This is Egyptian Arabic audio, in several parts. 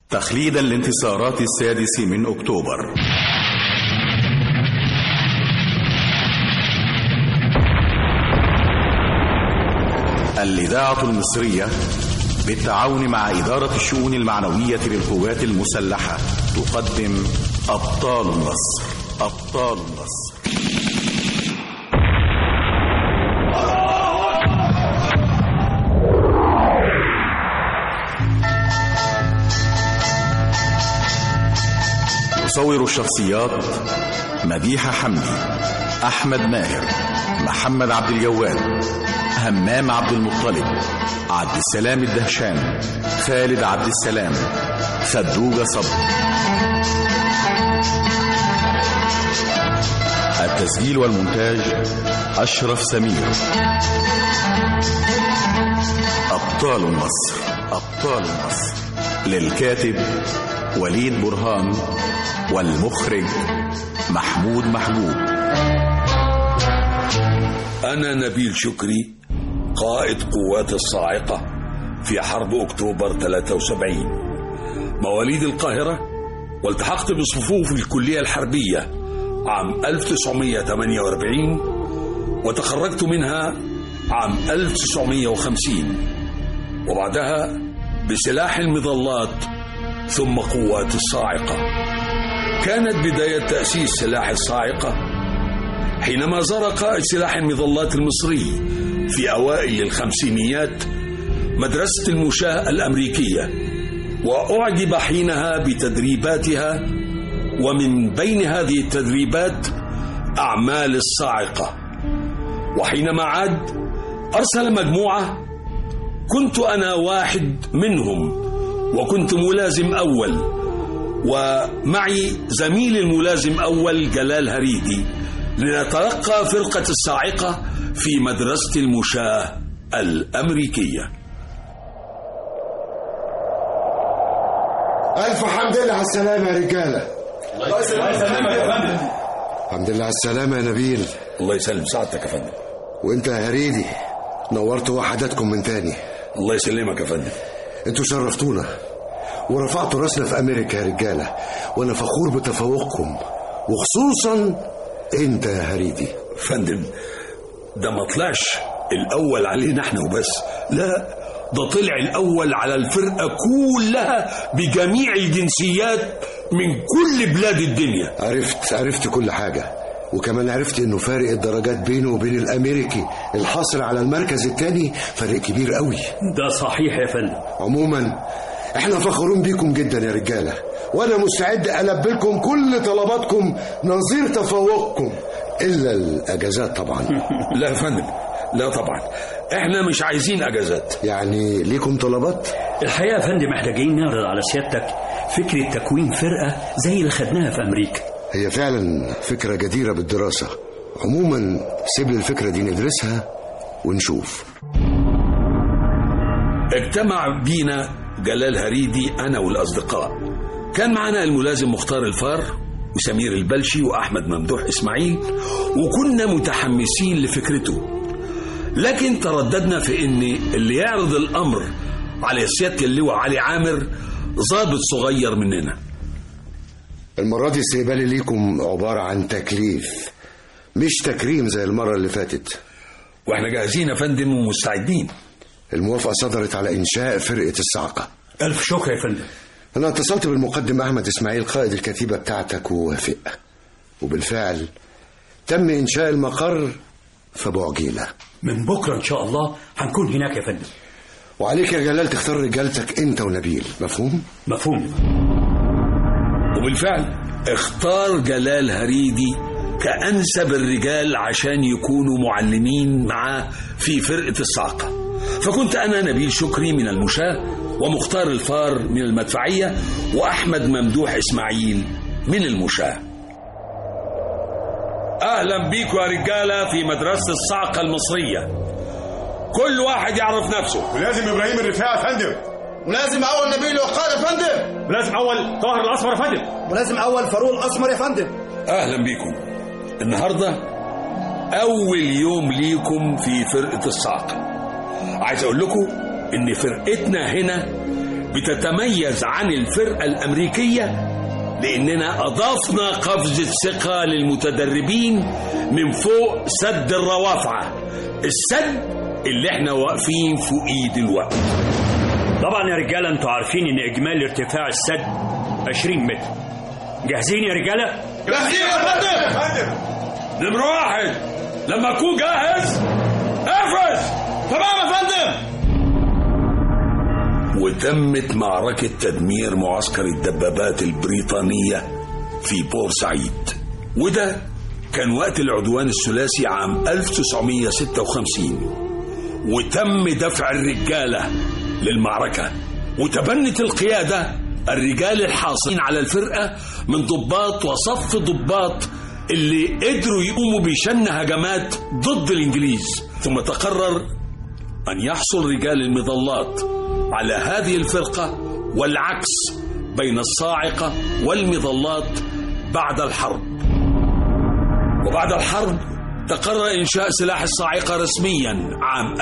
تخليدا لانتصارات السادس من أكتوبر الإذاعة المصرية بالتعاون مع إدارة الشؤون المعنوية للقوات المسلحة تقدم أبطال النصر أبطال النصر يصور الشخصيات مديحة حمدي أحمد ماهر محمد عبد الجواد همام عبد المطلب عبد السلام الدهشان خالد عبد السلام خدوجة صبري التسجيل والمونتاج أشرف سمير أبطال النصر أبطال النصر للكاتب وليد برهان والمخرج محمود محبوب أنا نبيل شكري قائد قوات الصاعقة في حرب أكتوبر 73 مواليد القاهرة والتحقت بصفوف الكلية الحربية عام 1948 وتخرجت منها عام 1950 وبعدها بسلاح المظلات ثم قوات الصاعقة كانت بداية تأسيس سلاح الصاعقة حينما زار قائد سلاح المظلات المصري في أوائل الخمسينيات مدرسة المشاة الأمريكية وأعجب حينها بتدريباتها ومن بين هذه التدريبات أعمال الصاعقة وحينما عاد أرسل مجموعة كنت أنا واحد منهم وكنت ملازم أول ومعي زميل الملازم أول جلال هريدي لنتلقى فرقة الصاعقة في مدرسة المشاة الأمريكية ألف حمد لله على السلامة يا رجالة الله يسلمك يا فندم الحمد لله على السلامة يا نبيل الله يسلم سعادتك يا فندم وانت يا هريدي نورت وحداتكم من تاني الله يسلمك يا فندم انتوا شرفتونا ورفعتوا راسنا في امريكا يا رجالة وانا فخور بتفوقكم وخصوصا انت يا هريدي فندم ده ما طلعش الأول علينا احنا وبس لا ده طلع الأول على الفرقة كلها بجميع الجنسيات من كل بلاد الدنيا عرفت عرفت كل حاجة وكمان عرفت انه فارق الدرجات بينه وبين الامريكي الحاصل على المركز الثاني فرق كبير قوي ده صحيح يا فندم عموما احنا فخورين بيكم جدا يا رجالة وانا مستعد البي لكم كل طلباتكم نظير تفوقكم الا الاجازات طبعا لا يا فندم لا طبعا احنا مش عايزين اجازات يعني ليكم طلبات الحقيقة يا فندم محتاجين نعرض على سيادتك فكرة تكوين فرقة زي اللي خدناها في أمريكا هي فعلا فكرة جديرة بالدراسة عموما سيب لي الفكرة دي ندرسها ونشوف اجتمع بينا جلال هريدي انا والاصدقاء كان معنا الملازم مختار الفار وسمير البلشي واحمد ممدوح اسماعيل وكنا متحمسين لفكرته لكن ترددنا في ان اللي يعرض الامر على سياده اللواء علي عامر ضابط صغير مننا المرة دي استقبالي ليكم عبارة عن تكليف مش تكريم زي المرة اللي فاتت واحنا جاهزين يا فندم ومستعدين الموافقة صدرت على إنشاء فرقة الصعقة ألف شكر يا فندم أنا اتصلت بالمقدم أحمد إسماعيل قائد الكتيبة بتاعتك ووافق وبالفعل تم إنشاء المقر في بعجيلة من بكرة إن شاء الله هنكون هناك يا فندم وعليك يا جلال تختار رجالتك أنت ونبيل مفهوم؟ مفهوم وبالفعل اختار جلال هريدي كأنسب الرجال عشان يكونوا معلمين معاه في فرقة الصعقة فكنت أنا نبيل شكري من المشاة ومختار الفار من المدفعية وأحمد ممدوح إسماعيل من المشاة أهلا بيكم يا رجالة في مدرسة الصعقة المصرية كل واحد يعرف نفسه ولازم ابراهيم الرفاعي يا فندم ولازم اول نبيل وقال يا فندم ولازم اول طاهر الاسمر يا فندم ولازم اول فاروق الاسمر يا فندم أهلا بيكم النهاردة أول يوم ليكم في فرقة الصعقة عايز أقول لكم إن فرقتنا هنا بتتميز عن الفرقة الأمريكية لأننا أضفنا قفزة ثقة للمتدربين من فوق سد الروافعة السد اللي احنا واقفين فوقيه دلوقتي طبعا يا رجاله انتوا عارفين ان اجمالي ارتفاع السد 20 متر جاهزين يا رجاله جاهزين يا فندم نمرة واحد لما أكون جاهز افرز تمام يا فندم وتمت معركة تدمير معسكر الدبابات البريطانية في بورسعيد وده كان وقت العدوان الثلاثي عام 1956 وتم دفع الرجالة للمعركة وتبنت القيادة الرجال الحاصلين على الفرقة من ضباط وصف ضباط اللي قدروا يقوموا بشن هجمات ضد الإنجليز ثم تقرر أن يحصل رجال المظلات على هذه الفرقة والعكس بين الصاعقة والمظلات بعد الحرب وبعد الحرب تقرر إنشاء سلاح الصاعقة رسميا عام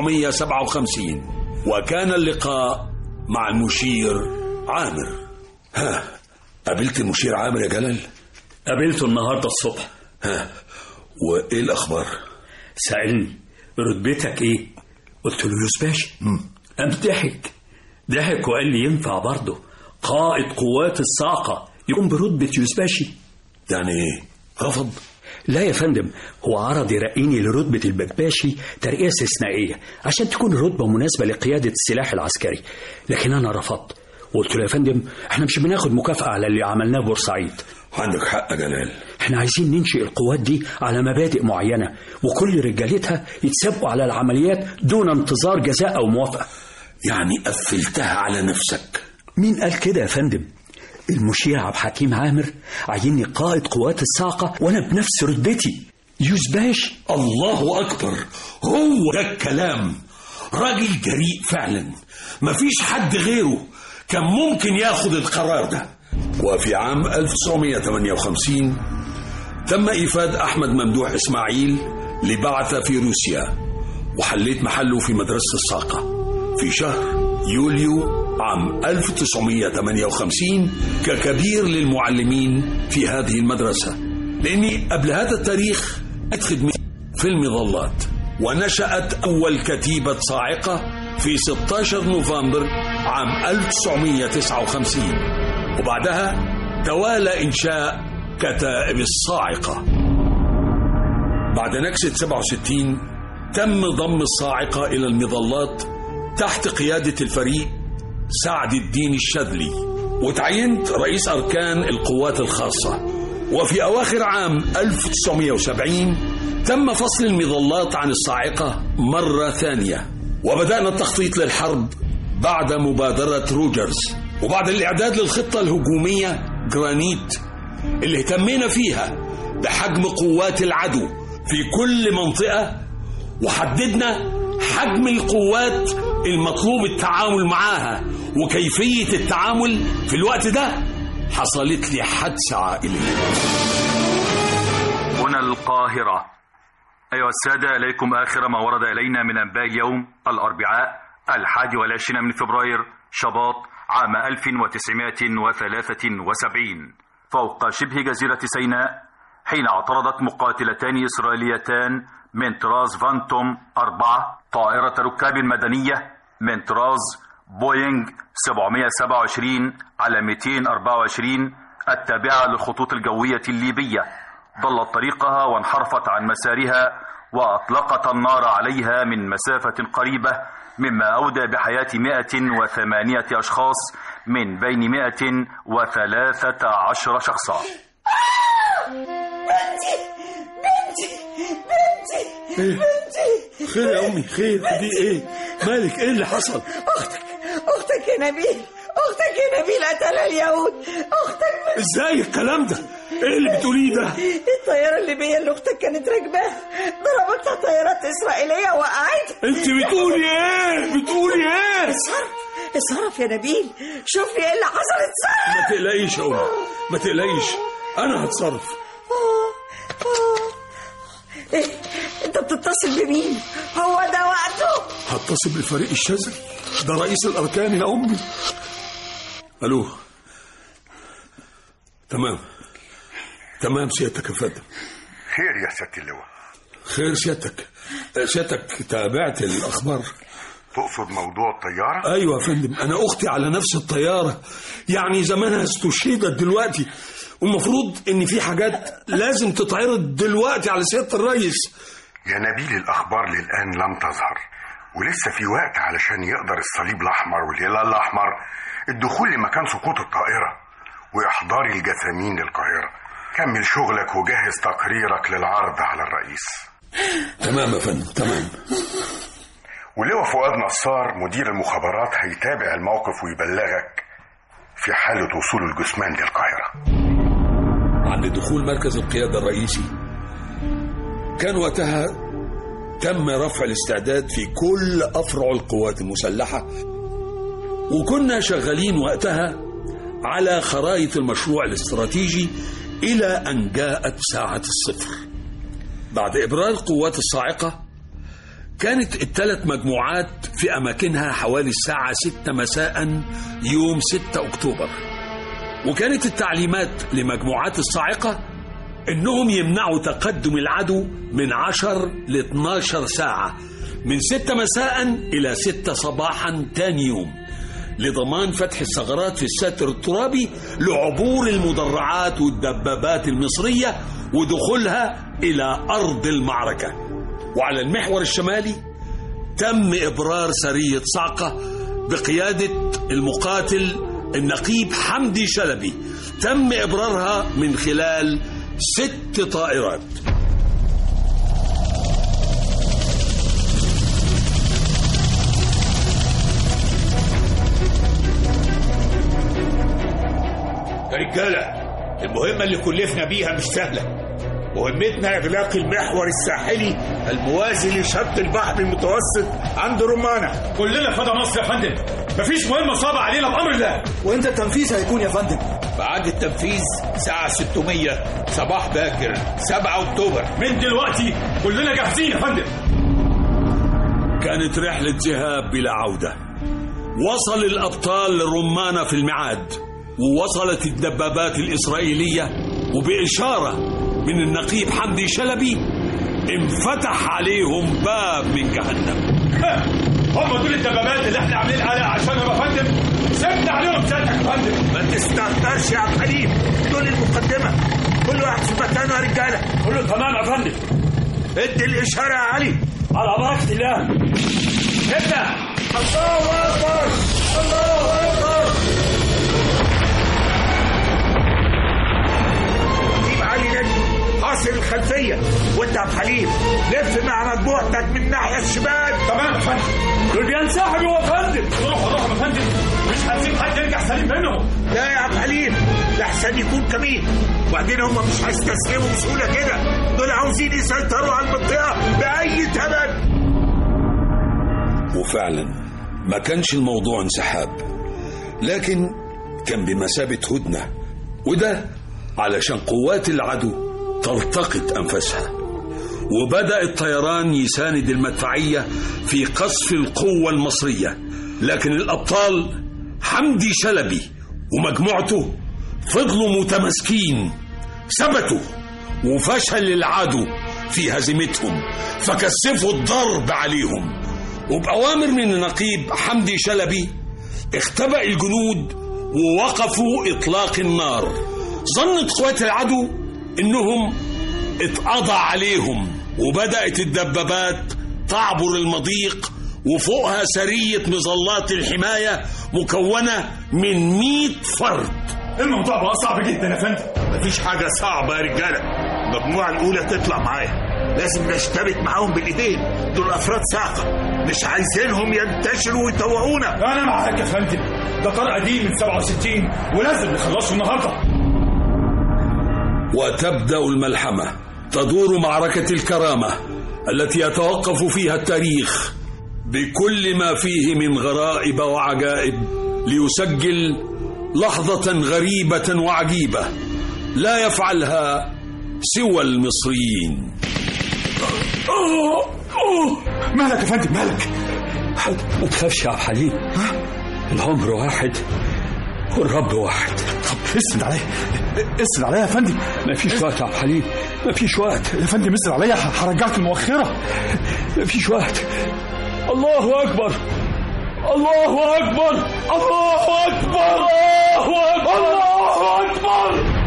1957 وكان اللقاء مع المشير عامر ها قابلت المشير عامر يا جلال قابلته النهارده الصبح ها وإيه الأخبار سألني رتبتك ايه قلت له يوسف باشا قام ضحك ضحك وقال لي ينفع برضه قائد قوات الصاعقة يقوم برتبة يوسف باشا يعني إيه رفض لا يا فندم هو عرض يرقيني لرتبة البكباشي ترقية استثنائية عشان تكون الرتبة مناسبة لقيادة السلاح العسكري لكن أنا رفضت قلت له يا فندم احنا مش بناخد مكافأة على اللي عملناه بورسعيد عندك حق يا جلال احنا عايزين ننشئ القوات دي على مبادئ معينة وكل رجالتها يتسابقوا على العمليات دون انتظار جزاء أو موافقة يعني قفلتها على نفسك مين قال كده يا فندم المشير عبد الحكيم عامر عيني قائد قوات الصاعقة وأنا بنفس رتبتي يوزباش الله أكبر هو ده الكلام راجل جريء فعلا مفيش حد غيره كان ممكن ياخد القرار ده وفي عام 1958 تم إيفاد أحمد ممدوح إسماعيل لبعثة في روسيا وحليت محله في مدرسة الصاقة في شهر يوليو عام 1958 ككبير للمعلمين في هذه المدرسة لأني قبل هذا التاريخ خدمتي في المظلات ونشأت أول كتيبة صاعقة في 16 نوفمبر عام 1959 وبعدها توالى إنشاء كتائب الصاعقة بعد نكسة 67 تم ضم الصاعقة إلى المظلات تحت قيادة الفريق سعد الدين الشاذلي وتعينت رئيس أركان القوات الخاصة وفي أواخر عام 1970 تم فصل المظلات عن الصاعقة مرة ثانية وبدأنا التخطيط للحرب بعد مبادرة روجرز وبعد الإعداد للخطة الهجومية جرانيت اللي اهتمينا فيها بحجم قوات العدو في كل منطقة وحددنا حجم القوات المطلوب التعامل معاها وكيفية التعامل في الوقت ده حصلت لي حادثة عائلية هنا القاهرة أيها السادة إليكم آخر ما ورد إلينا من أنباء اليوم الأربعاء الحادي والعشرين من فبراير شباط عام 1973 فوق شبه جزيرة سيناء حين اعترضت مقاتلتان إسرائيليتان من طراز فانتوم أربعة طائرة ركاب مدنية من طراز بوينغ 727 على 224 التابعة للخطوط الجوية الليبية ضلت طريقها وانحرفت عن مسارها وأطلقت النار عليها من مسافة قريبة مما أودى بحياة 108 أشخاص من بين 113 شخصا خير يا أمي خير دي إيه مالك إيه اللي حصل أختك أختك يا نبيل أختك يا نبيل قتل اليهود أختك إزاي الكلام ده إيه اللي بتقوليه ده الطيارة الليبية اللي أختك كانت راكباها ضربتها طيارات إسرائيلية وقعتها أنت بتقولي إيه بتقولي إيه اتصرف اتصرف يا نبيل شوف لي إيه اللي حصل اتصرف ما تقلقيش يا أمي ما تقلقيش أنا هتصرف ايه انت بتتصل بمين هو ده وقته هتصل بالفريق الشاذلي ده رئيس الاركان يا امي الو تمام تمام سيادتك يا فندم خير يا سيادة اللواء خير سيادتك سيادتك تابعت الاخبار تقصد موضوع الطيارة؟ ايوه يا فندم انا اختي على نفس الطياره يعني زمانها استشهدت دلوقتي والمفروض ان في حاجات لازم تتعرض دلوقتي على سياده الرئيس يا نبيل الأخبار للآن لم تظهر ولسه في وقت علشان يقدر الصليب الأحمر والهلال الأحمر الدخول لمكان سقوط الطائرة وإحضار الجثامين للقاهرة كمل شغلك وجهز تقريرك للعرض على الرئيس تمام يا فندم تمام ولواء فؤاد نصار مدير المخابرات هيتابع الموقف ويبلغك في حالة وصول الجثمان للقاهرة عند دخول مركز القيادة الرئيسي كان وقتها تم رفع الاستعداد في كل أفرع القوات المسلحة وكنا شغالين وقتها على خرائط المشروع الاستراتيجي إلى أن جاءت ساعة الصفر بعد إبرار القوات الصاعقة كانت الثلاث مجموعات في أماكنها حوالي الساعة 6 مساء يوم 6 أكتوبر وكانت التعليمات لمجموعات الصاعقة إنهم يمنعوا تقدم العدو من 10 ل 12 ساعة من 6 مساء إلى 6 صباحا تاني يوم لضمان فتح الثغرات في الساتر الترابي لعبور المدرعات والدبابات المصرية ودخولها إلى أرض المعركة وعلى المحور الشمالي تم إبرار سرية صعقة بقيادة المقاتل النقيب حمدي شلبي تم إبرارها من خلال ست طائرات يا رجالة المهمة اللي كلفنا بيها مش سهلة مهمتنا إغلاق المحور الساحلي الموازي لشط البحر المتوسط عند رومانا كلنا فدا مصر يا فندم مفيش مهمه صعبه علينا بامر الله وامتى التنفيذ هيكون يا فندم بعد التنفيذ ساعة 600 صباح باكر 7 أكتوبر من دلوقتي كلنا جاهزين يا فندم كانت رحلة ذهاب بلا عودة وصل الأبطال للرمانة في الميعاد ووصلت الدبابات الإسرائيلية وبإشارة من النقيب حمدي شلبي انفتح عليهم باب من جهنم هم دول الدبابات اللي احنا عاملين عليها عشانهم يا فندم سيبنا عليهم سيادتك يا فندم ما تستهترش يا عبد الحليم دول المقدمة كل واحد في مكانه يا رجالة كله تمام يا فندم ادي الإشارة يا علي على بركه الله ابدا الله أكبر الله أكبر جيب علي نجم حاصل الخلفية وانت يا عبد الحليم لف مع مجموعتك من الناحية الشمال تمام يا فندم دول بينسحبوا يا فندم روحوا روحوا يا فندم مش هنسيب حد يرجع سليم منهم لا يا عبد الحليم لحسن يكون كمين وبعدين هم مش هيستسلموا بسهولة كده دول عاوزين يسيطروا على المنطقة بأي ثمن وفعلا ما كانش الموضوع انسحاب لكن كان بمثابة هدنة وده علشان قوات العدو تلتقط أنفاسها وبدأ الطيران يساند المدفعية في قصف القوة المصرية لكن الأبطال حمدي شلبي ومجموعته فضلوا متماسكين ثبتوا وفشل العدو في هزيمتهم فكثفوا الضرب عليهم وبأوامر من النقيب حمدي شلبي اختبأ الجنود ووقفوا إطلاق النار ظنت قوات العدو إنهم اتقضى عليهم وبدأت الدبابات تعبر المضيق وفوقها سرية مظلات الحماية مكونة من 100 فرد الموضوع بقى صعب جدا يا فندم مفيش حاجة صعبة يا رجالة المجموعة الأولى تطلع معايا لازم نشتبك معاهم بالإيدين دول أفراد ساقة مش عايزينهم ينتشروا ويطوعونا انا معاك يا فندم ده طار قديم من 67 ولازم نخلصه النهارده وتبدأ الملحمة تدور معركة الكرامة التي يتوقف فيها التاريخ بكل ما فيه من غرائب وعجائب ليسجل لحظة غريبة وعجيبة لا يفعلها سوى المصريين مالك يا فندم مالك ما تخافش يا عبد الحليم العمر واحد والرب واحد طب اسند عليا اسند عليا يا فندم ما فيش وقت يا عبد الحليم ما فيش وقت يا فندم اسند عليا هرجعك المؤخره ما فيش وقت الله اكبر الله اكبر الله اكبر الله اكبر الله اكبر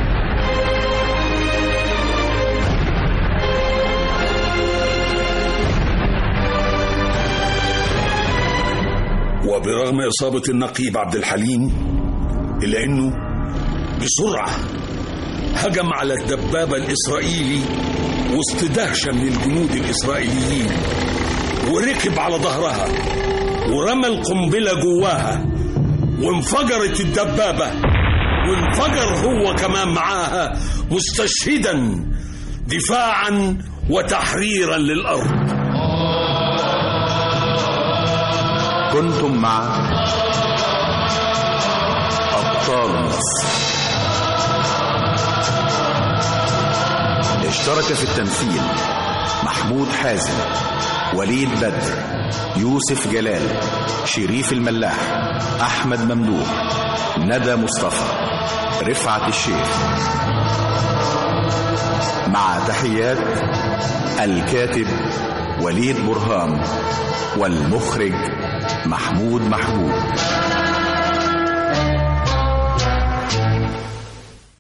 وبرغم إصابة النقيب عبد الحليم إلا أنه بسرعة هجم على الدبابة الإسرائيلي وسط دهشة من الجنود الإسرائيليين وركب على ظهرها ورمى القنبلة جواها وانفجرت الدبابة وانفجر هو كمان معاها مستشهدا دفاعا وتحريرا للأرض كنتم مع أبطال مصر اشترك في التمثيل محمود حازم وليد بدر يوسف جلال شريف الملاح أحمد ممدوح ندى مصطفى رفعت الشيخ مع تحيات الكاتب وليد برهان والمخرج محمود محبوب